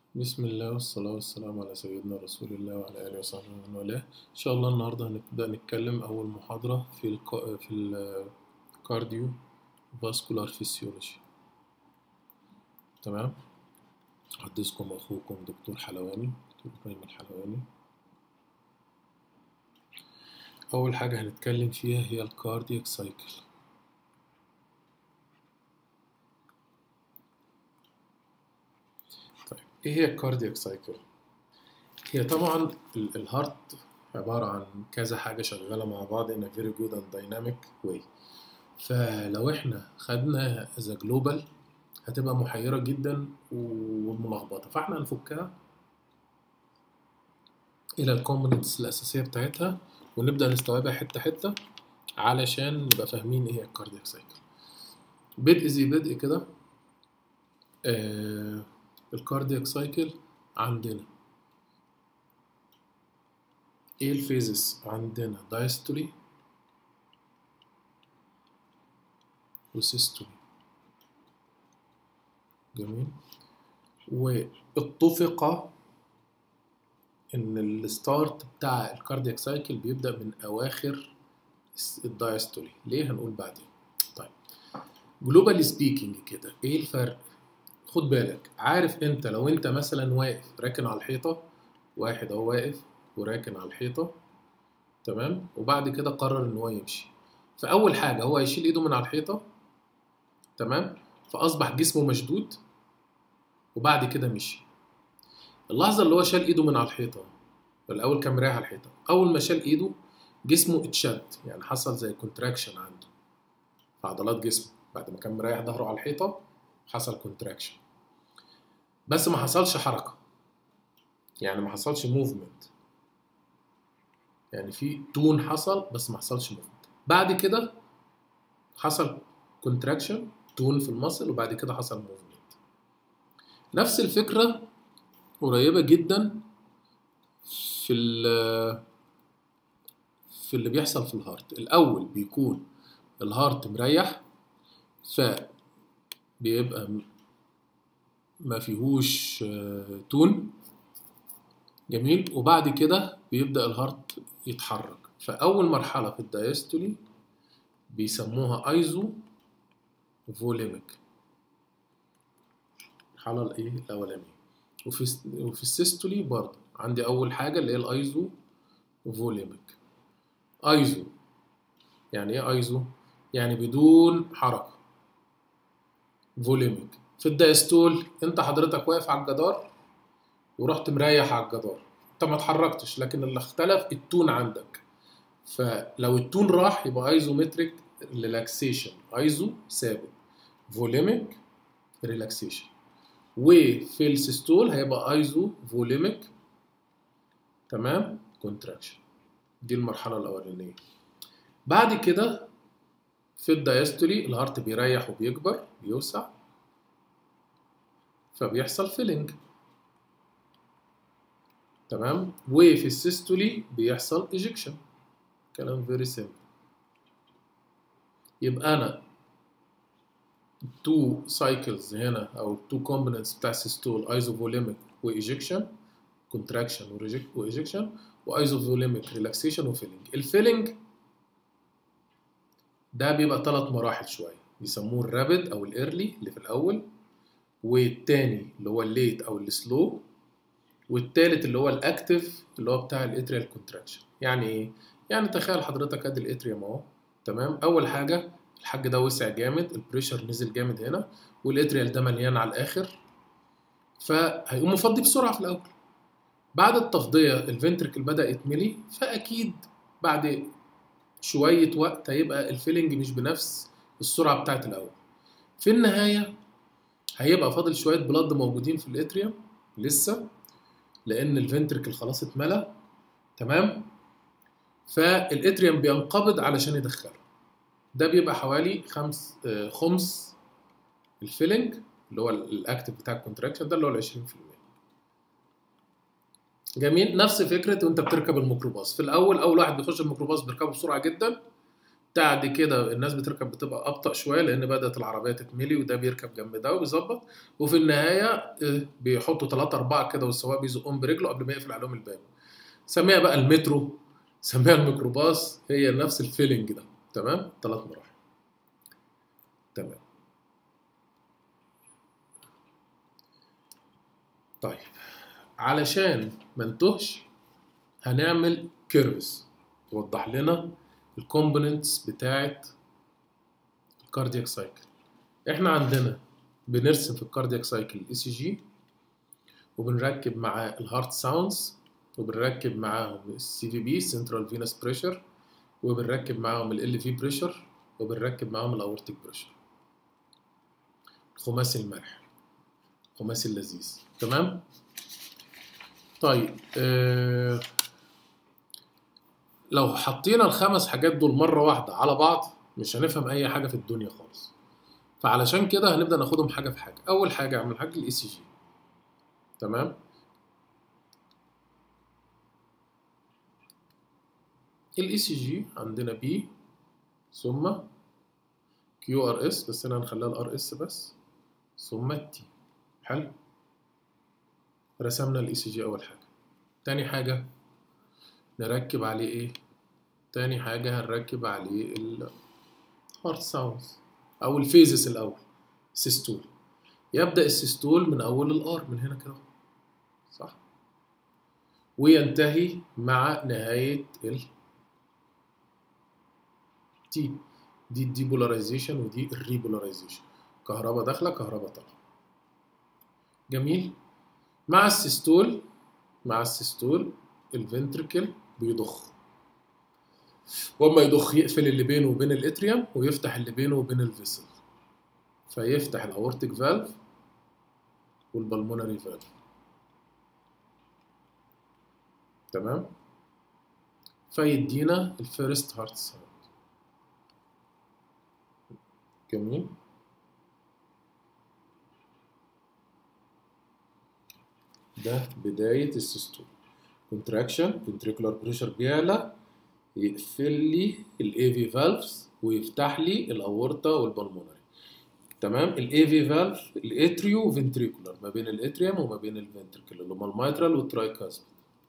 بسم الله والصلاة والسلام على سيدنا رسول الله وعلى آله وصحبه ومن والاه إن شاء الله النهاردة هنبدأ نتكلم أول محاضرة في الكا... في الكارديو فاسكولار فيسيولوجي تمام أحدثكم أخوكم دكتور حلواني دكتور إبراهيم الحلواني أول حاجة هنتكلم فيها هي الكاردياك سايكل طيب ايه هي الكاردياك سايكل هي طبعا ال- الهارت عبارة عن كذا حاجة شغالة مع بعض in a very good and dynamic way فلو احنا خدنا as a global هتبقى محيرة جدا وملخبطة فاحنا هنفكها إلى الكومبوننتس الأساسية بتاعتها ونبدأ نستوعبها حتة حتة علشان نبقى فاهمين ايه هي الكاردياك سايكل بدء زي بدء كده آه الكاردياك سايكل عندنا ايه الفيزز عندنا دايستولي وسيستولي جميل واتفق ان الستارت بتاع الكاردياك سايكل بيبدأ من اواخر الدايستولي ليه هنقول بعدين طيب جلوبالي سبيكينج كده ايه الفرق خد بالك عارف انت لو انت مثلا واقف راكن على الحيطة واحد اهو واقف وراكن على الحيطة تمام وبعد كده قرر ان هو يمشي فاول حاجة هو هيشيل ايده من على الحيطة تمام فاصبح جسمه مشدود وبعد كده مشي اللحظة اللي هو شال ايده من على الحيطة الاول كان مريح على الحيطة اول ما شال ايده جسمه اتشد يعني حصل زي كونتراكشن عنده في عضلات جسمه بعد ما كان مريح ظهره على الحيطة حصل كونتراكشن بس ما حصلش حركة يعني ما حصلش موفمنت يعني في تون حصل بس ما حصلش موفمنت بعد كده حصل كونتراكشن تون في المصل وبعد كده حصل موفمنت نفس الفكرة قريبة جدا في ال في اللي بيحصل في الهارت الأول بيكون الهارت مريح فبيبقى ما فيهوش تون جميل وبعد كده بيبدأ الهارت يتحرك فأول مرحلة في الدايستولي بيسموها ايزو فوليميك المرحلة الايه الأولانية وفي وفي السيستولي برضه عندي أول حاجة اللي هي الايزو فوليميك ايزو يعني ايه ايزو؟ يعني بدون حركة فوليميك في الدايستول انت حضرتك واقف على الجدار ورحت مريح على الجدار انت ما اتحركتش لكن اللي اختلف التون عندك فلو التون راح يبقى ايزومتريك ريلاكسيشن ايزو ثابت فوليميك ريلاكسيشن وفي السيستول هيبقى ايزو فوليميك تمام كونتراكشن دي المرحلة الأولانية بعد كده في الدايستولي الهارت بيريح وبيكبر بيوسع فبيحصل فيلينج تمام وفي السيستولي بيحصل ايجكشن كلام فيري سيمبل يبقى انا تو سايكلز هنا او تو كومبوننتس بتاع السيستول ايزوفوليميك وايجكشن كونتراكشن وايجكشن وايزوفوليميك ريلاكسيشن وفيلينج الفيلينج ده بيبقى ثلاث مراحل شويه بيسموه الرابد او الايرلي اللي في الاول والتاني اللي هو الليت او السلو والتالت اللي هو الاكتف اللي هو بتاع الاتريال كونتراكشن يعني ايه يعني تخيل حضرتك ادي الاتريوم اهو تمام اول حاجه الحاج ده وسع جامد البريشر نزل جامد هنا والاتريال ده مليان على الاخر فهيقوم مفضي بسرعه في الاول بعد التفضيه الفنتركل بدا يتملي فاكيد بعد شويه وقت هيبقى الفيلنج مش بنفس السرعه بتاعت الاول في النهايه هيبقى فاضل شويه بلاد موجودين في الاتريوم لسه لان الفنتركل خلاص اتملى تمام فالاتريوم بينقبض علشان يدخله ده بيبقى حوالي خمس آه خمس الفيلنج اللي هو الاكتف بتاع الكونتراكشن ده اللي هو ال 20% جميل نفس فكره وانت بتركب الميكروباص في الاول اول واحد بيخش الميكروباص بيركبه بسرعه جدا بعد كده الناس بتركب بتبقى ابطا شويه لان بدات العربيه تتملي وده بيركب جنب ده وبيظبط وفي النهايه آه، بيحطوا ثلاثة أربعة كده والسواق بيزقهم برجله قبل ما يقفل عليهم الباب سميها بقى المترو سميها الميكروباص هي نفس الفيلينج ده تمام ثلاث مراحل تمام طيب علشان ما نتوهش هنعمل كيرفز توضح لنا الكومبوننتس بتاعت الكاردياك سايكل احنا عندنا بنرسم في الكاردياك سايكل الاي سي جي وبنركب معاه الهارت ساوندز وبنركب معاهم السي في بي سنترال فينس بريشر وبنركب معاهم ال في بريشر وبنركب معاهم الاورتيك بريشر الخماسي المرح الخماسي اللذيذ تمام طيب آه لو حطينا الخمس حاجات دول مرة واحدة على بعض مش هنفهم أي حاجة في الدنيا خالص فعلشان كده هنبدأ ناخدهم حاجة في حاجة أول حاجة أعمل حاجة الإي سي جي تمام الاي سي جي عندنا بي ثم كيو ار اس بس هنا هنخليها الار اس بس ثم التي حلو رسمنا الاي سي جي اول حاجه تاني حاجه نركب عليه ايه تاني حاجه هنركب عليه الهارت ساوندز او الفيزس الاول سيستول يبدا السيستول من اول الار من هنا كده صح وينتهي مع نهايه ال تي دي الديبولاريزيشن ودي الريبولاريزيشن كهرباء داخله كهرباء طالعه جميل مع السيستول مع السيستول الفنتركل بيضخ واما يضخ يقفل اللي بينه وبين الاتريوم ويفتح اللي بينه وبين الفيسل فيفتح الاورتيك فالف والبلمونري فالف تمام فيدينا الفيرست هارت ساوند جميل ده بداية السيستول contraction ventricular pressure بيعلى يقفل لي ال AV valves ويفتح لي الأورطة والبلمونري تمام ال AV valve الاتريو فنتريكولار ما بين الاتريوم وما بين الفنتريكل اللي هما الميترال والترايكاسب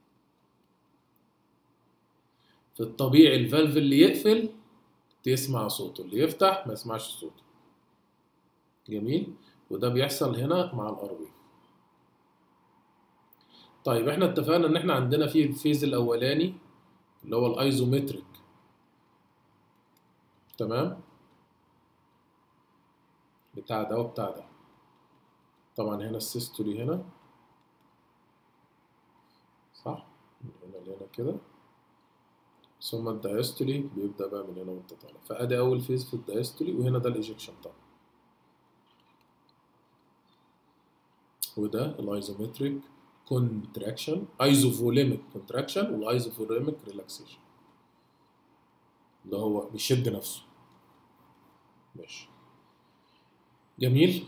في الطبيعي الفالف اللي يقفل تسمع صوته اللي يفتح ما يسمعش صوته جميل وده بيحصل هنا مع الاروي طيب احنا اتفقنا ان احنا عندنا في الفيز الاولاني اللي هو الايزومتريك تمام بتاع ده وبتاع ده طبعا هنا السيستولي هنا صح من هنا لهنا كده ثم الدايستولي بيبدأ بقى من هنا وانت طالع فادي اول فيز في الدايستولي وهنا ده الايجكشن طبعا وده الايزومتريك كونتراكشن ايزوفوليميك كونتراكشن والايزوفوليميك ريلاكسيشن اللي هو بيشد نفسه ماشي جميل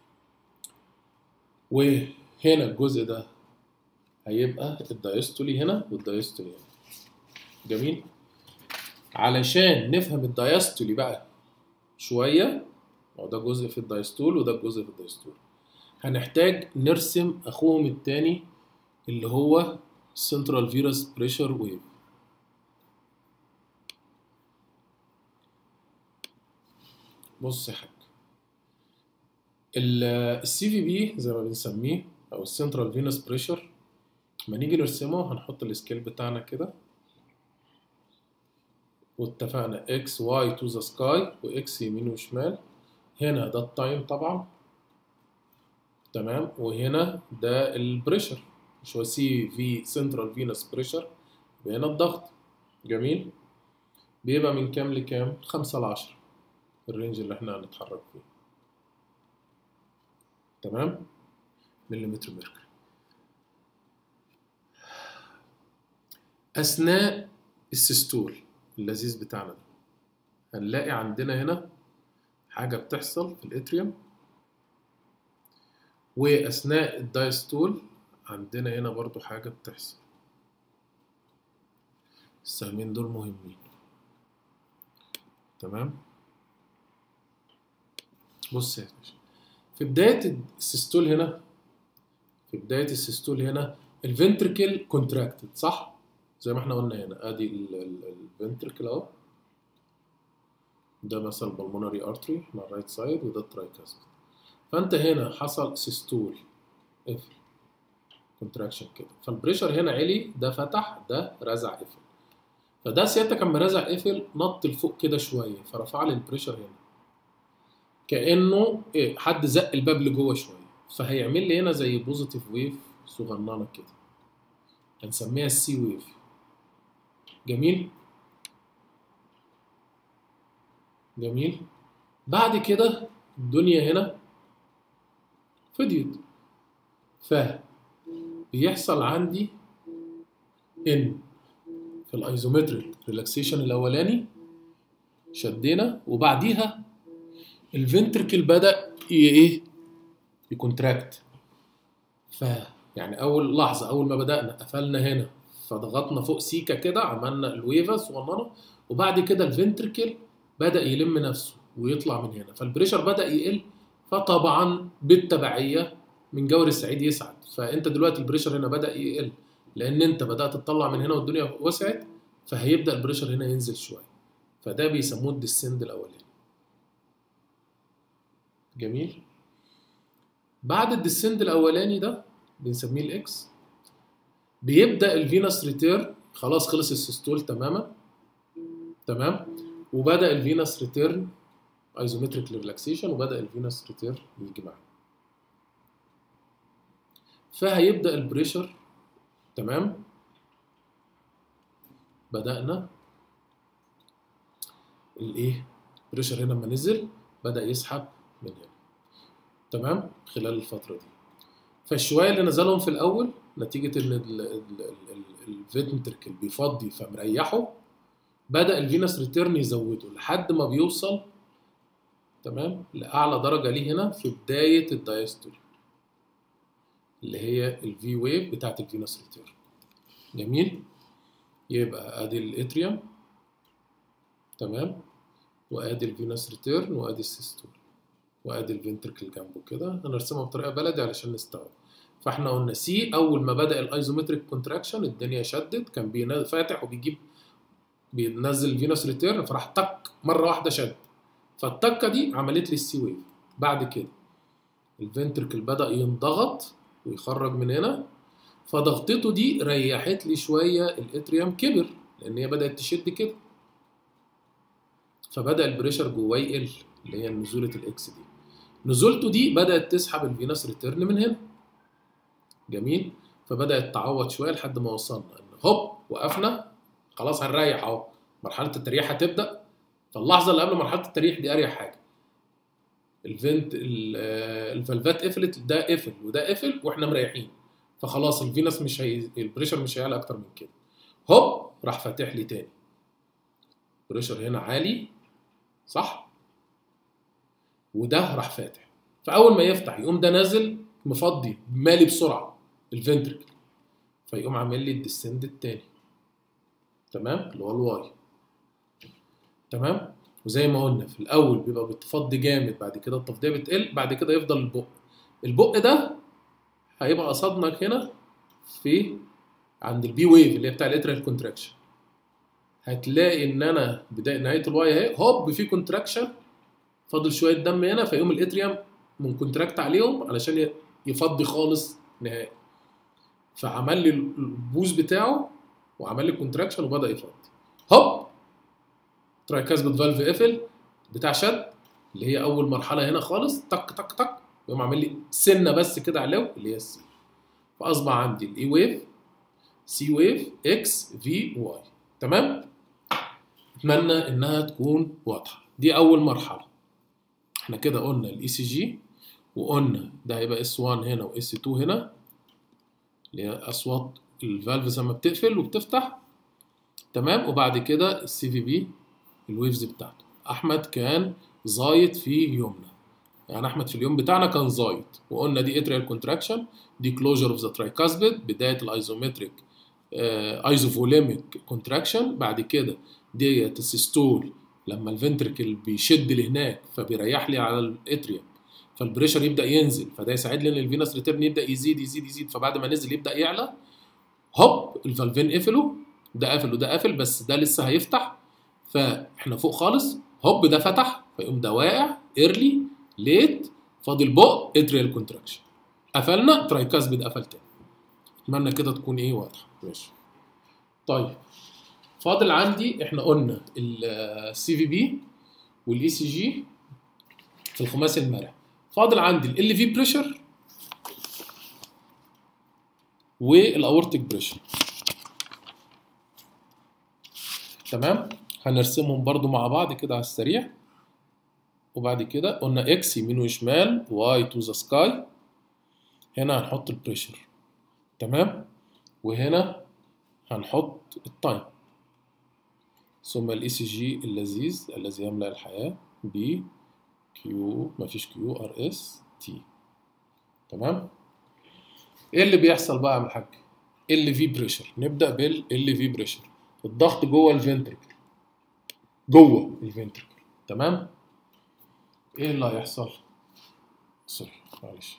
وهنا الجزء ده هيبقى الدايستولي هنا والدايستولي هنا جميل علشان نفهم الدايستولي بقى شوية هو ده جزء في الدايستول وده جزء في الدايستول هنحتاج نرسم اخوهم التاني اللي هو central venous pressure wave بص يا حاج السي في بي زي ما بنسميه او السنترال فينوس بريشر لما نيجي نرسمه هنحط السكيل بتاعنا كده واتفقنا اكس واي تو ذا سكاي واكس يمين وشمال هنا ده التايم طبعا تمام وهنا ده البريشر مش هو سي في سنترال فينوس بريشر هنا الضغط جميل بيبقى من كام لكام خمسة لعشرة الرينج اللي احنا هنتحرك فيه تمام مليمتر ميركوري أثناء السيستول اللذيذ بتاعنا ده هنلاقي عندنا هنا حاجة بتحصل في الاتريوم وأثناء الدايستول عندنا هنا برضو حاجة بتحصل السهمين دول مهمين تمام بص يا باشا في بدايه السيستول هنا في بدايه السيستول هنا الفنتركل كونتراكتد صح زي ما احنا قلنا هنا ادي الفنتركل اهو ده مثلا بالمونري ارتري على الرايت سايد وده الترايكاسبيد فانت هنا حصل سيستول قفل كونتراكشن كده فالبريشر هنا علي ده فتح ده رزع قفل فده سيادتك اما رزع قفل نط لفوق كده شويه فرفع لي البريشر هنا كانه إيه حد زق الباب لجوه شويه فهيعمل لي هنا زي بوزيتيف ويف صغننه كده هنسميها السي ويف جميل جميل بعد كده الدنيا هنا فضيت ف بيحصل عندي ان في الايزومتريك ريلاكسيشن الاولاني شدينا وبعديها الفنتركل بدا ايه يكونتراكت ف يعني اول لحظه اول ما بدانا قفلنا هنا فضغطنا فوق سيكا كده عملنا الويفا صغننه وبعد كده الفنتركل بدا يلم نفسه ويطلع من هنا فالبريشر بدا يقل فطبعا بالتبعيه من جور السعيد يسعد فانت دلوقتي البريشر هنا بدا يقل لان انت بدات تطلع من هنا والدنيا وسعت فهيبدا البريشر هنا ينزل شويه فده بيسموه الديسند الاولاني جميل بعد الديسند الاولاني ده بنسميه الاكس بيبدا الفينس ريتيرن خلاص خلص السيستول تماما تمام وبدا الفينس ريتيرن ايزومتريك ريلاكسيشن وبدا الفينس ريتيرن يجي معاه فهيبدا البريشر تمام بدانا الايه البريشر هنا لما نزل بدا يسحب من هنا تمام خلال الفتره دي فالشويه اللي نزلهم في الاول نتيجه ان الفنتركل بيفضي فمريحه بدا الفينس ريتيرن يزوده لحد ما بيوصل تمام لاعلى درجه ليه هنا في بدايه الدايستول اللي هي الفي ويف بتاعت الفينس ريتيرن جميل يبقى ادي الاتريوم تمام وادي الفينس ريتيرن وادي السيستول وادي الفنتركل جنبه كده هنرسمها بطريقه بلدي علشان نستوعب فاحنا قلنا سي اول ما بدا الايزومتريك كونتراكشن الدنيا شدت كان فاتح وبيجيب بينزل الفينوس ريتيرن فراح تك مره واحده شد فالتكه دي عملت لي السي ويف بعد كده الفنتركل بدا ينضغط ويخرج من هنا فضغطته دي ريحت لي شويه الاتريوم كبر لان هي بدات تشد كده فبدا البريشر جواه يقل اللي هي نزوله الاكس دي نزولته دي بدات تسحب الفينوس ريتيرن من هنا جميل فبدات تعوض شويه لحد ما وصلنا ان هوب وقفنا خلاص هنريح اهو مرحله التريح هتبدا فاللحظه اللي قبل مرحله التريح دي اريح حاجه الفنت الفالفات قفلت ده قفل وده قفل واحنا مريحين فخلاص الفينس مش هي البريشر مش هيعلى اكتر من كده هوب راح فاتح لي تاني بريشر هنا عالي صح وده راح فاتح فاول ما يفتح يقوم ده نازل مفضي مالي بسرعه الفنتركل فيقوم عامل لي الديسند التاني تمام اللي هو الواي تمام وزي ما قلنا في الاول بيبقى بتفضي جامد بعد كده التفضيه بتقل بعد كده يفضل البق البق ده هيبقى قصادنا هنا في عند البي ويف اللي هي بتاع الاتريال كونتراكشن هتلاقي ان انا بدايه نهايه الواي اهي هوب في كونتراكشن فاضل شويه دم هنا فيقوم الاتريوم من كونتراكت عليهم علشان يفضي خالص نهائي فعمل لي البوز بتاعه وعمل لي كونتراكشن وبدا يفضي هوب ترايكاسبيد فالف قفل بتاع شد اللي هي اول مرحله هنا خالص تك تك تك يقوم عامل لي سنه بس كده عليه اللي هي السي فاصبح عندي الاي ويف سي ويف اكس في واي تمام اتمنى انها تكون واضحه دي اول مرحله احنا كده قلنا الاي سي جي وقلنا ده هيبقى اس 1 هنا واس 2 هنا اللي هي اصوات الفالف لما بتقفل وبتفتح تمام وبعد كده السي في بي الويفز بتاعته احمد كان زايد في يومنا يعني احمد في اليوم بتاعنا كان زايد وقلنا دي اتريال كونتراكشن دي كلوجر اوف ذا ترايكاسبيد بدايه الايزومتريك ايزوفوليميك كونتراكشن بعد كده ديت السيستول لما الفنتركل بيشد لهناك فبيريح لي على الاتريوم فالبريشر يبدا ينزل فده يساعد لي ان الفينس ريتيرن يبدا يزيد يزيد يزيد فبعد ما نزل يبدا يعلى هوب الفالفين قفلوا ده قافل وده قافل بس ده لسه هيفتح فاحنا فوق خالص هوب ده فتح فيقوم ده واقع ايرلي ليت فاضل بق اتريال كونتراكشن قفلنا ترايكاسبيد قفل تاني اتمنى كده تكون ايه واضحه ماشي طيب فاضل عندي احنا قلنا السي في بي والاي سي جي في الخماسي المرح فاضل عندي ال في بريشر والاورتيك بريشر تمام هنرسمهم برضو مع بعض كده على السريع وبعد كده قلنا اكس يمين وشمال واي تو ذا سكاي هنا هنحط البريشر تمام وهنا هنحط التايم ثم الاي سي جي اللذيذ الذي يملأ الحياة ب كيو مفيش كيو ار اس تي تمام ايه اللي بيحصل بقى يا عم الحاج ال في بريشر نبدا بال ال في بريشر الضغط جوه الفنتركل جوه الفنتركل تمام ايه اللي هيحصل سوري معلش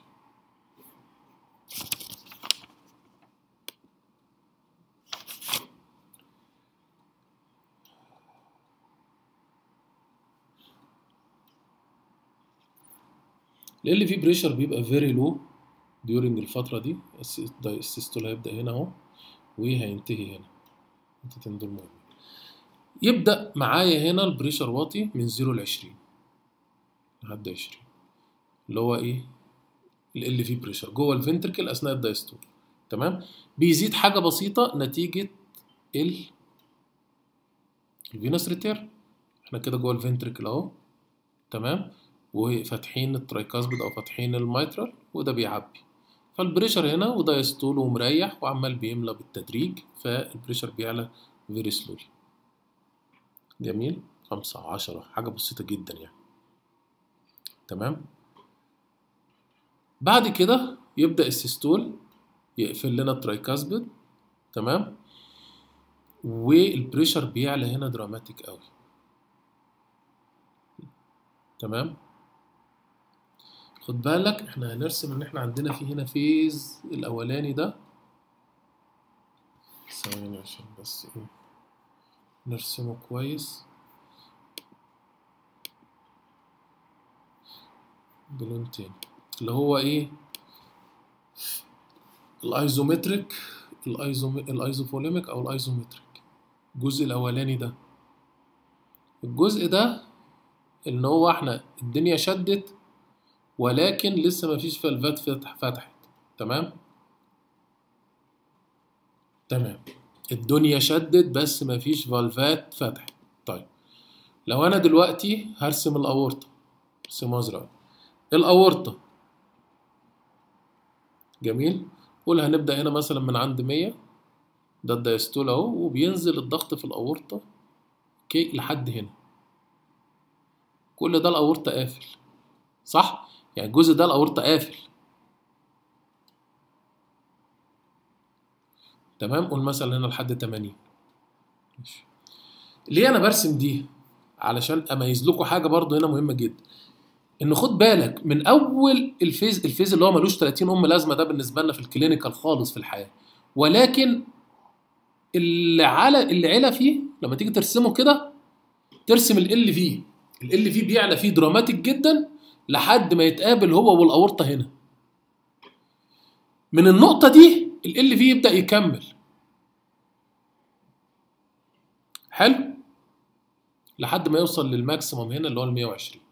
ال في بريشر بيبقى فيري لو during الفترة دي السيستول هيبدأ هنا اهو وهينتهي هنا النقطتين دول مهمين يبدأ معايا هنا البريشر واطي من زيرو لعشرين لحد عشرين اللي هو ايه ال في بريشر جوه الفنتركل أثناء الدايستول تمام بيزيد حاجة بسيطة نتيجة ال الفينوس ريتير احنا كده جوه الفنتركل اهو تمام وفاتحين الترايكاسبيد او فاتحين الميترال وده بيعبي فالبريشر هنا وده يستول ومريح وعمال بيملى بالتدريج فالبريشر بيعلى فيري سلولي جميل خمسة عشرة حاجة بسيطة جدا يعني تمام بعد كده يبدأ السيستول يقفل لنا الترايكاسبيد تمام والبريشر بيعلى هنا دراماتيك قوي تمام خد بالك احنا هنرسم ان احنا عندنا في هنا فيز الاولاني ده ثواني عشان بس ايه نرسمه كويس بلون تاني اللي هو ايه الايزومتريك الايزوم الايزوفوليميك او الايزومتريك الجزء الاولاني ده الجزء ده ان هو احنا الدنيا شدت ولكن لسه مفيش فالفات فتح فتحت تمام تمام الدنيا شدت بس مفيش فالفات فتحت طيب لو انا دلوقتي هرسم الاورطه ارسمها ازرق الاورطه جميل قول هنبدا هنا مثلا من عند 100 ده الدايستول اهو وبينزل الضغط في الاورطه اوكي لحد هنا كل ده الاورطه قافل صح يعني الجزء ده الاورطه قافل تمام قول مثلا هنا لحد 80 ماشي ليه انا برسم دي علشان اميز لكم حاجه برضو هنا مهمه جدا ان خد بالك من اول الفيز الفيز اللي هو ملوش 30 ام لازمه ده بالنسبه لنا في الكلينيكال خالص في الحياه ولكن اللي على اللي علا فيه لما تيجي ترسمه كده ترسم ال في ال في بيعلى فيه دراماتيك جدا لحد ما يتقابل هو والاورطه هنا من النقطه دي ال في يبدا يكمل حلو لحد ما يوصل للماكسيموم هنا اللي هو ال 120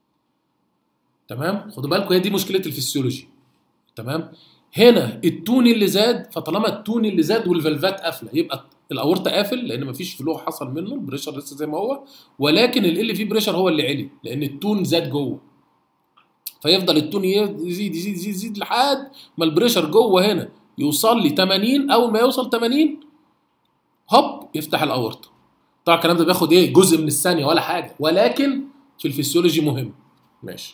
تمام خدوا بالكم هي دي مشكله الفسيولوجي تمام هنا التون اللي زاد فطالما التون اللي زاد والفلفات قافله يبقى الاورطه قافل لان مفيش فلو حصل منه البريشر لسه زي ما هو ولكن ال في بريشر هو اللي علي لان التون زاد جوه فيفضل التون يزيد يزيد يزيد يزيد لحد ما البريشر جوه هنا يوصل لي 80 اول ما يوصل 80 هوب يفتح الاورطه طبعا الكلام ده بياخد ايه جزء من الثانيه ولا حاجه ولكن في الفسيولوجي مهم ماشي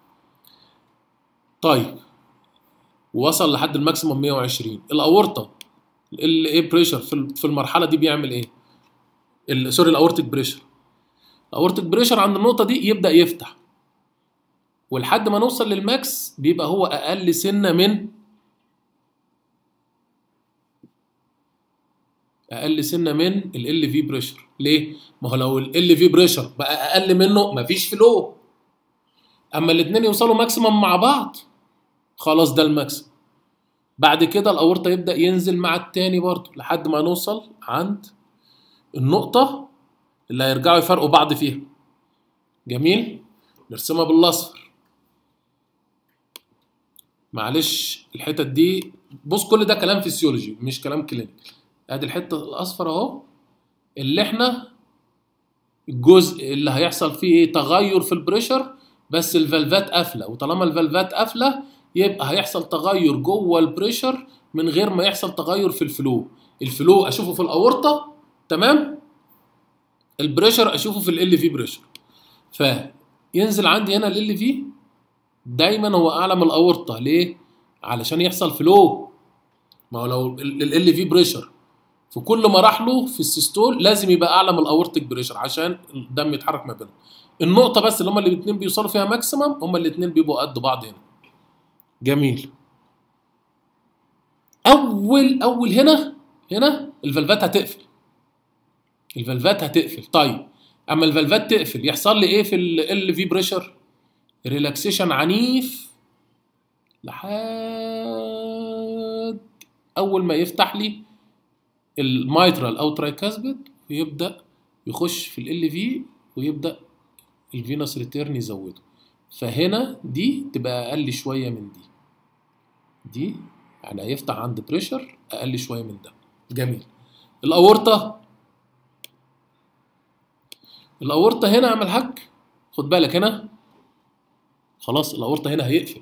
طيب وصل لحد الماكسيموم 120 الاورطه الايه بريشر في المرحله دي بيعمل ايه سوري الاورتيك بريشر الاورتيك بريشر عند النقطه دي يبدا يفتح ولحد ما نوصل للماكس بيبقى هو اقل سنه من اقل سنه من ال في بريشر ليه ما هو لو ال في بريشر بقى اقل منه مفيش فلو اما الاثنين يوصلوا ماكسيمم مع بعض خلاص ده الماكسيمم بعد كده الاورطه يبدا ينزل مع التاني برضه لحد ما نوصل عند النقطه اللي هيرجعوا يفرقوا بعض فيها جميل نرسمها بالاصفر معلش الحتت دي بص كل ده كلام فيسيولوجي مش كلام كلينيكال ادي الحته الاصفر اهو اللي احنا الجزء اللي هيحصل فيه ايه تغير في البريشر بس الفالفات قافله وطالما الفالفات قافله يبقى هيحصل تغير جوه البريشر من غير ما يحصل تغير في الفلو الفلو اشوفه في الاورطه تمام البريشر اشوفه في ال في بريشر فينزل عندي هنا ال في دايما هو اعلى من الاورطه ليه علشان يحصل فلو ما هو لو ال في بريشر في كل ما راح له في السيستول لازم يبقى اعلى من الاورتيك بريشر عشان الدم يتحرك ما بينهم النقطه بس اللي هما الاثنين بيوصلوا فيها ماكسيمم هما الاثنين بيبقوا قد بعض هنا جميل اول اول هنا هنا الفالفات هتقفل الفالفات هتقفل طيب اما الفالفات تقفل يحصل لي ايه في ال في بريشر ريلاكسيشن عنيف لحد اول ما يفتح لي المايترال او ترايكاسبيد ويبدا يخش في ال في ويبدا الفينوس ريتيرن يزوده فهنا دي تبقى اقل شويه من دي دي يعني هيفتح عند بريشر اقل شويه من ده جميل الاورطه الاورطه هنا اعمل حاج خد بالك هنا خلاص الاورطه هنا هيقفل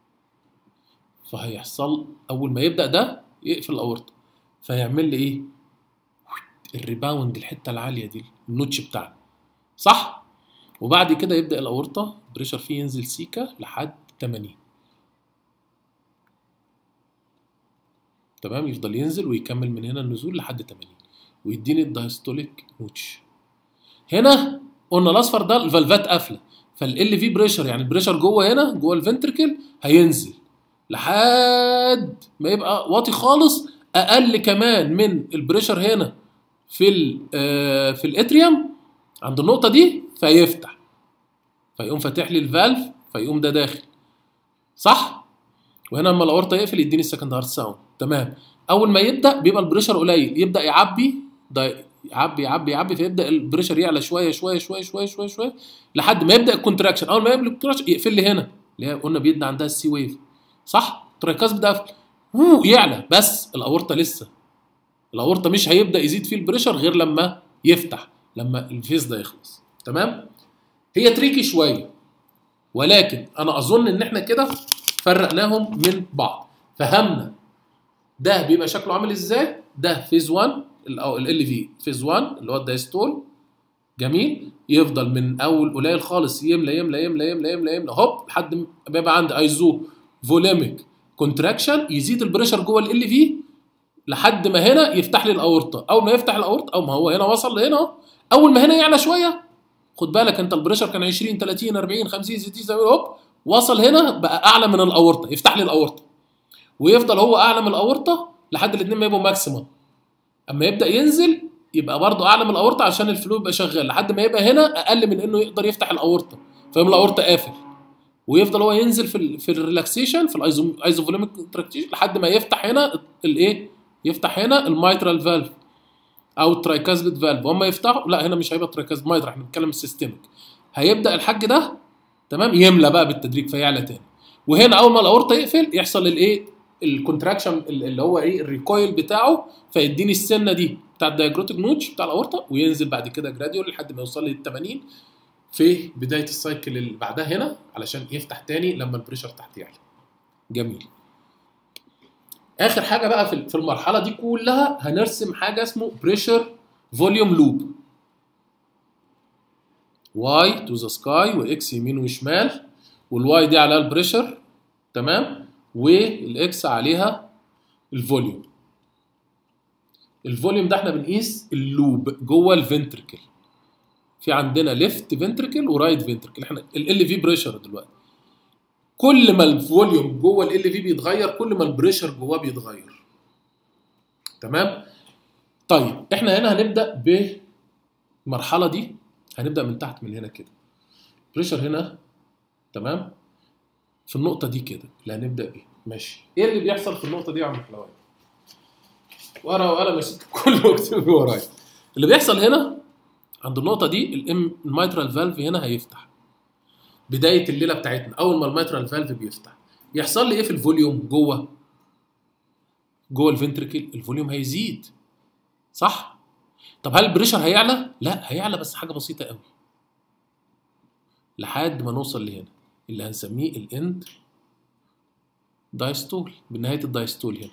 فهيحصل اول ما يبدا ده يقفل الاورطه فيعمل لي ايه الريباوند الحته العاليه دي النوتش بتاعنا صح وبعد كده يبدا الاورطه البريشر فيه ينزل سيكا لحد 80 تمام يفضل ينزل ويكمل من هنا النزول لحد 80 ويديني الدايستوليك نوتش هنا قلنا الاصفر ده الفالفات قافله فال في بريشر يعني البريشر جوه هنا جوه الفنتركل هينزل لحد ما يبقى واطي خالص اقل كمان من البريشر هنا في ال في الاتريوم عند النقطه دي فيفتح فيقوم فاتح لي الفالف فيقوم ده داخل صح وهنا لما الاورطه يقفل يديني السكند هارت ساوند تمام اول ما يبدا بيبقى البريشر قليل يبدا يعبي ده يعبي يعبي يعبي فيبدا البريشر يعلى شويه شويه شويه شويه شويه شويه لحد ما يبدا الكونتراكشن اول ما يبدا الكونتراكشن يقفل لي هنا اللي هي قلنا بيدنا عندها السي ويف صح ترايكاس ده يعلى بس الاورطه لسه الاورطه مش هيبدا يزيد فيه البريشر غير لما يفتح لما الفيز ده يخلص تمام هي تريكي شويه ولكن انا اظن ان احنا كده فرقناهم من بعض فهمنا ده بيبقى شكله عامل ازاي ده فيز 1 ال في فيز 1 اللي هو الدايستول جميل يفضل من اول قليل خالص يملى يملى يملى يملى يملى يملى هوب لحد ما بيبقى عندي ايزو فوليميك كونتراكشن يزيد البريشر جوه ال في لحد ما هنا يفتح لي الاورطه اول ما يفتح الاورطه او ما هو هنا وصل لهنا اول ما هنا يعلى شويه خد بالك انت البريشر كان 20 30 40 50 60 70 هوب وصل هنا بقى اعلى من الاورطه يفتح لي الاورطه ويفضل هو اعلى من الاورطه لحد الاثنين ما يبقوا ماكسيمم اما يبدا ينزل يبقى برضه اعلى من الاورطه عشان الفلو يبقى شغال لحد ما يبقى هنا اقل من انه يقدر يفتح الاورطه فيقوم الاورطه قافل ويفضل هو ينزل في ال في الريلاكسيشن في الايزوفوليميك كونتراكتيشن لحد ما يفتح هنا الايه يفتح هنا المايترال فالف او الترايكاسبيد فالف وهم يفتحوا لا هنا مش هيبقى ترايكاسبيد مايترال احنا بنتكلم السيستميك هيبدا الحاج ده تمام يملى بقى بالتدريج فيعلى تاني وهنا اول ما الاورطه يقفل يحصل الايه الكونتراكشن اللي هو ايه الريكويل بتاعه فيديني السنه دي بتاع الدايجروتيك نوتش بتاع الاورطه وينزل بعد كده جراديول لحد ما يوصل لل 80 في بدايه السايكل اللي بعدها هنا علشان يفتح تاني لما البريشر تحت يعلى جميل اخر حاجه بقى في المرحله دي كلها هنرسم حاجه اسمه بريشر فوليوم لوب واي تو ذا سكاي واكس يمين وشمال والواي دي عليها البريشر تمام والاكس عليها الفوليوم الفوليوم ده احنا بنقيس اللوب جوه الفنتركل في عندنا ليفت فنتركل ورايت فنتركل احنا ال في بريشر دلوقتي كل ما الفوليوم جوه ال في بيتغير كل ما البريشر جواه بيتغير تمام طيب احنا هنا هنبدا بالمرحله دي هنبدا من تحت من هنا كده بريشر هنا تمام في النقطه دي كده اللي هنبدا بيها ماشي ايه اللي بيحصل في النقطه دي يا عم حلوان ورقه وقلم يا ست كله اكتب ورايا اللي بيحصل هنا عند النقطه دي الام الميترال فالف هنا هيفتح بدايه الليله بتاعتنا اول ما الميترال فالف بيفتح يحصل لي ايه في الفوليوم جوه جوه الفنتركل الفوليوم هيزيد صح طب هل البريشر هيعلى لا هيعلى بس حاجه بسيطه قوي لحد ما نوصل لهنا اللي هنسميه الاند دايستول بنهايه الدايستول هنا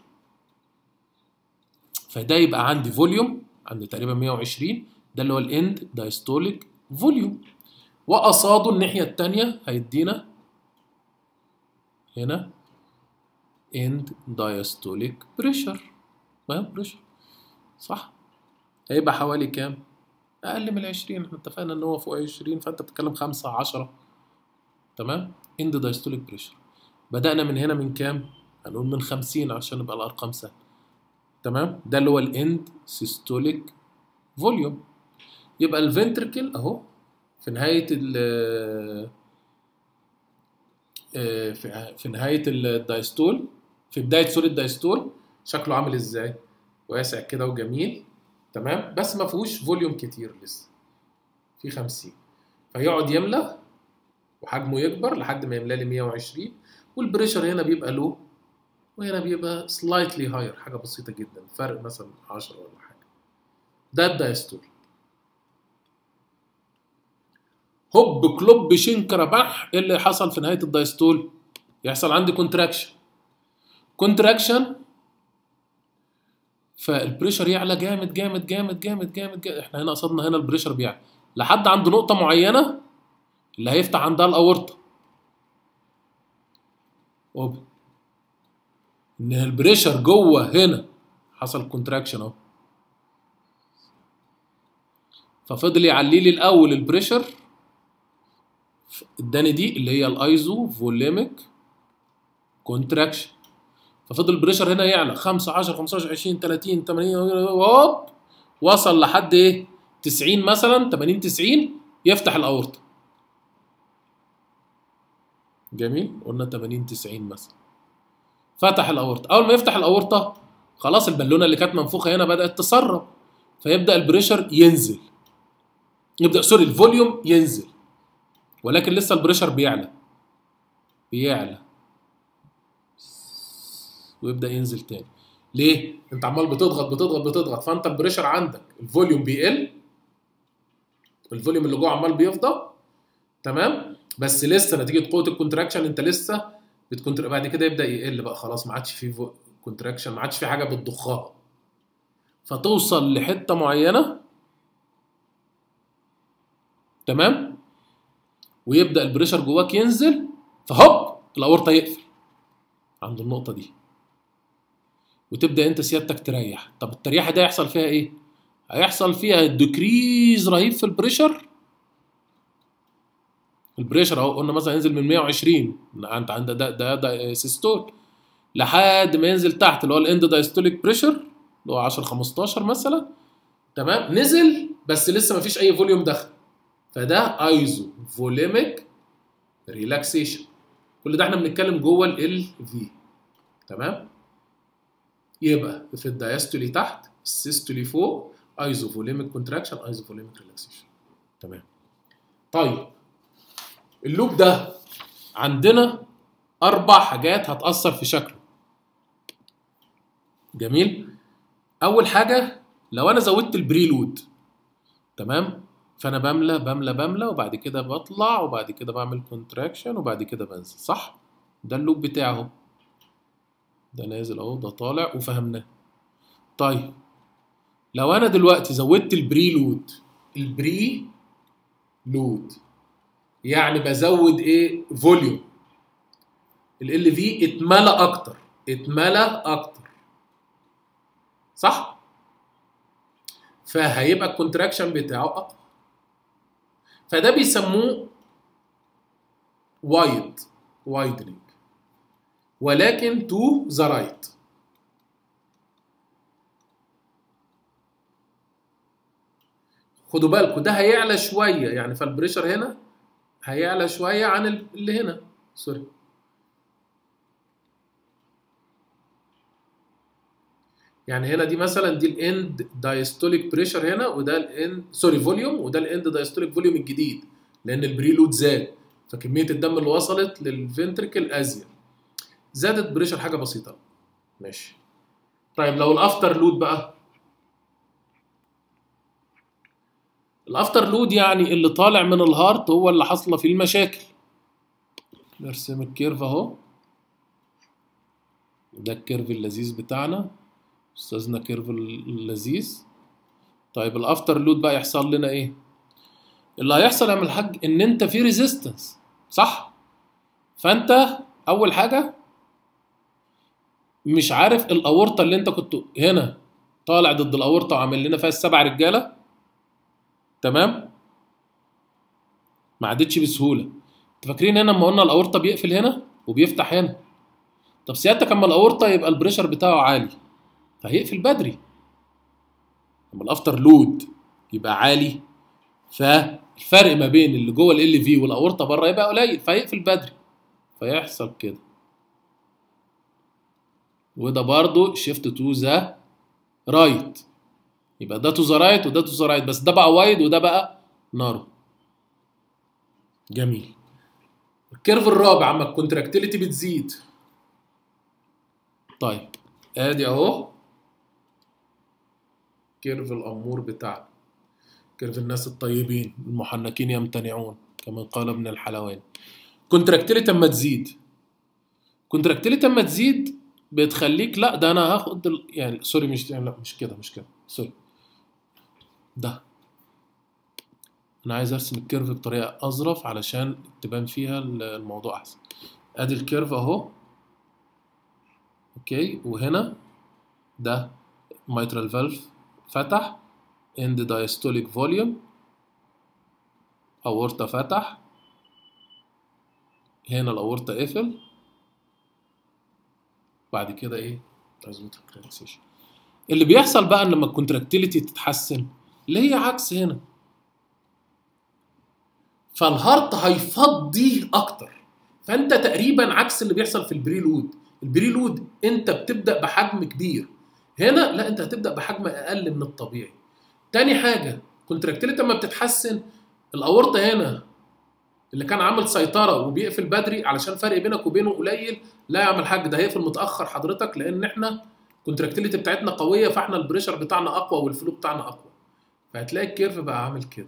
فده يبقى عندي فوليوم عند تقريبا 120 ده اللي هو الاند دايستوليك فوليوم وقصاده الناحيه الثانيه هيدينا هنا اند دايستوليك بريشر ما بريشر صح هيبقى حوالي كام اقل من 20 احنا اتفقنا ان هو فوق 20 فانت بتتكلم 5 10 تمام اند دايستوليك بريشر بدأنا من هنا من كام هنقول من 50 عشان نبقى الارقام سهله تمام ده اللي هو الاند سيستوليك فوليوم يبقى الفنتركل اهو في نهايه ال في نهايه الدايستول في بدايه سوري الدايستول شكله عامل ازاي واسع كده وجميل تمام بس ما فيهوش فوليوم كتير لسه في 50 فيقعد يملى وحجمه يكبر لحد ما يملى لي 120 والبريشر هنا بيبقى لو وهنا بيبقى سلايتلي هاير حاجه بسيطه جدا فرق مثلا 10 ولا حاجه ده الدايستول هوب كلوب شنكر بح ايه اللي حصل في نهايه الدايستول يحصل عندي كونتراكشن كونتراكشن فالبريشر يعلى جامد جامد جامد جامد جامد, جامد. احنا هنا قصدنا هنا البريشر بيعلى لحد عند نقطه معينه اللي هيفتح عندها الاورطه اوب ان البريشر جوه هنا حصل كونتراكشن اهو ففضل يعلي لي الاول البريشر اداني دي اللي هي الايزو فوليميك كونتراكشن ففضل البريشر هنا يعلى 5 10 15 20 30 80 هوب وصل لحد ايه 90 مثلا 80 90 يفتح الاورطه جميل قلنا 80 90 مثلا فتح الاورطه اول ما يفتح الاورطه خلاص البالونه اللي كانت منفوخه هنا بدات تسرب فيبدا البريشر ينزل يبدا سوري الفوليوم ينزل ولكن لسه البريشر بيعلى بيعلى ويبدا ينزل تاني ليه انت عمال بتضغط بتضغط بتضغط فانت البريشر عندك الفوليوم بيقل الفوليوم اللي جوه عمال بيفضى تمام بس لسه نتيجه قوه الكونتراكشن انت لسه بتكونتر بعد كده يبدا يقل بقى خلاص ما عادش فيه كونتراكشن ما عادش في حاجه بتضخها فتوصل لحته معينه تمام ويبدا البريشر جواك ينزل فهوب الاورطه يقفل عند النقطه دي وتبدا انت سيادتك تريح طب التريحه دي هيحصل فيها ايه هيحصل فيها ديكريز رهيب في البريشر البريشر اهو قلنا مثلا ينزل من 120 انت عند ده ده, ده سيستول لحد ما ينزل تحت اللي هو الاند دايستوليك بريشر اللي هو 10 15 مثلا تمام نزل بس لسه ما فيش اي فوليوم دخل فده ايزو فوليميك ريلاكسيشن كل ده احنا بنتكلم جوه ال في تمام يبقى في الدايستولي تحت السيستولي فوق ايزو فوليميك كونتراكشن ايزو فوليميك ريلاكسيشن تمام طيب اللوب ده عندنا اربع حاجات هتاثر في شكله جميل اول حاجه لو انا زودت البريلود تمام فانا بملى بملى بملى وبعد كده بطلع وبعد كده بعمل كونتراكشن وبعد كده بنزل صح ده اللوب بتاعه ده نازل اهو ده طالع وفهمناه طيب لو انا دلوقتي زودت البري لود البري لود يعني بزود ايه فوليوم ال في اتملى اكتر اتملى اكتر صح فهيبقى الكونتراكشن بتاعه اقوى فده بيسموه وايد وايدنينج ولكن تو ذا رايت خدوا بالكم ده هيعلى شويه يعني فالبريشر هنا هيعلى شويه عن اللي هنا سوري يعني هنا دي مثلا دي الاند دايستوليك بريشر هنا وده الاند سوري فوليوم وده الاند دايستوليك فوليوم الجديد لان البريلود زاد فكميه الدم اللي وصلت للفنتركل ازيد زادت بريشر حاجه بسيطه ماشي طيب لو الافتر لود بقى الافتر لود يعني اللي طالع من الهارت هو اللي حاصله فيه المشاكل نرسم الكيرف اهو ده الكيرف اللذيذ بتاعنا استاذنا كيرف اللذيذ طيب الافتر لود بقى يحصل لنا ايه اللي هيحصل يا الحاج ان انت في ريزيستنس صح فانت اول حاجه مش عارف الاورطه اللي انت كنت هنا طالع ضد الاورطه وعامل لنا فيها السبع رجاله تمام ما عدتش بسهوله انتوا فاكرين هنا لما قلنا الاورطه بيقفل هنا وبيفتح هنا طب سيادتك اما الاورطه يبقى البريشر بتاعه عالي فهيقفل بدري لما الافتر لود يبقى عالي فالفرق ما بين اللي جوه ال في والاورطه بره يبقى قليل فهيقفل بدري فيحصل كده وده برضو شيفت تو ذا رايت يبقى ده تو ذا رايت وده تو ذا رايت بس ده بقى وايد وده بقى نارو جميل الكيرف الرابع اما الكونتراكتيليتي بتزيد طيب ادي اهو كيرف الامور بتاعنا كيرف الناس الطيبين المحنكين يمتنعون كما قال ابن الحلواني كونتراكتيليتي اما تزيد كونتراكتيليتي اما تزيد بتخليك لا ده انا هاخد ال... يعني سوري مش لا مش كده مش كده سوري ده انا عايز ارسم الكيرف بطريقه اظرف علشان تبان فيها الموضوع احسن ادي الكيرف اهو اوكي وهنا ده mitral valve فتح end diastolic volume اورطة فتح هنا الاورطة قفل بعد كده ايه اظبط الريلاكسيشن اللي بيحصل بقى لما الكونتراكتيليتي تتحسن اللي هي عكس هنا فالهارت هيفضي اكتر فانت تقريبا عكس اللي بيحصل في البريلود البريلود انت بتبدا بحجم كبير هنا لا انت هتبدا بحجم اقل من الطبيعي تاني حاجه كونتراكتيليتي لما بتتحسن الاورطه هنا اللي كان عامل سيطره وبيقفل بدري علشان فرق بينك وبينه قليل لا يا عم الحاج ده هيقفل متاخر حضرتك لان احنا الكونتراكتيليتي بتاعتنا قويه فاحنا البريشر بتاعنا اقوى والفلو بتاعنا اقوى فهتلاقي الكيرف بقى عامل كده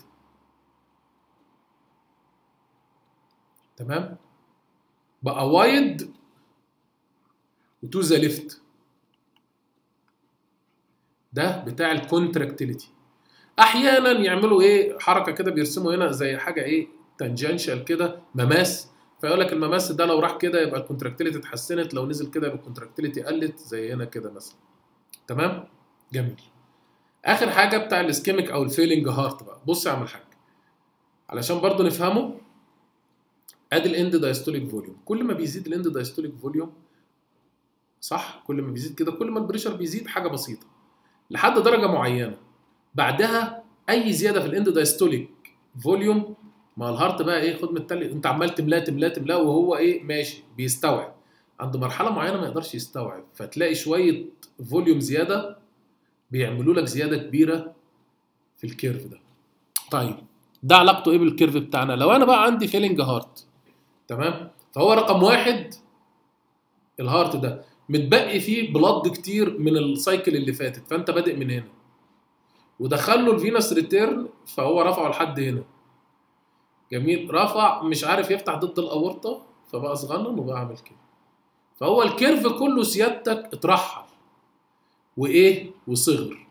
تمام بقى وايد وتو ذا ليفت ده بتاع الكونتراكتيليتي احيانا يعملوا ايه حركه كده بيرسموا هنا زي حاجه ايه تانجنشال كده مماس فيقول لك المماس ده لو راح كده يبقى الكونتراكتيليتي اتحسنت لو نزل كده يبقى الكونتراكتيليتي قلت زي هنا كده مثلا تمام جميل اخر حاجه بتاع الاسكيميك او الفيلنج هارت بقى بص يا عم الحاج علشان برضو نفهمه ادي الاند دايستوليك فوليوم كل ما بيزيد الاند دايستوليك فوليوم صح كل ما بيزيد كده كل ما البريشر بيزيد حاجه بسيطه لحد درجه معينه بعدها اي زياده في الاند دايستوليك فوليوم ما الهارت بقى ايه خد من التالي انت عمال تملاه تملاه تملاه وهو ايه ماشي بيستوعب عند مرحله معينه ما يقدرش يستوعب فتلاقي شويه فوليوم زياده بيعملوا لك زياده كبيره في الكيرف ده طيب ده علاقته ايه بالكيرف بتاعنا لو انا بقى عندي فيلنج هارت تمام فهو رقم واحد الهارت ده متبقي فيه بلاد كتير من السايكل اللي فاتت فانت بادئ من هنا ودخل له الفينس ريتيرن فهو رفعه لحد هنا جميل رفع مش عارف يفتح ضد الاورطه فبقى صغنن وبقى عامل كده فهو الكيرف كله سيادتك اترحل وايه وصغر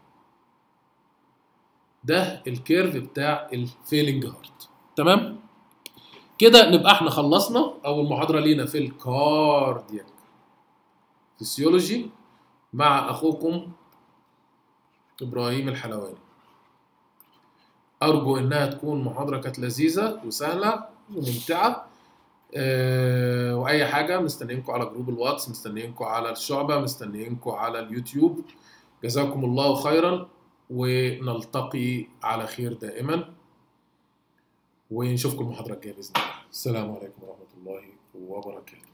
ده الكيرف بتاع الفيلنج هارت تمام كده نبقى احنا خلصنا اول محاضره لينا في الكاردياك فيسيولوجي مع اخوكم ابراهيم الحلواني ارجو انها تكون محاضره كانت لذيذه وسهله وممتعه أه واي حاجه مستنيينكم على جروب الواتس مستنيينكم على الشعبه مستنيينكم على اليوتيوب جزاكم الله خيرا ونلتقي على خير دائما ونشوفكم المحاضره الجايه باذن الله السلام عليكم ورحمه الله وبركاته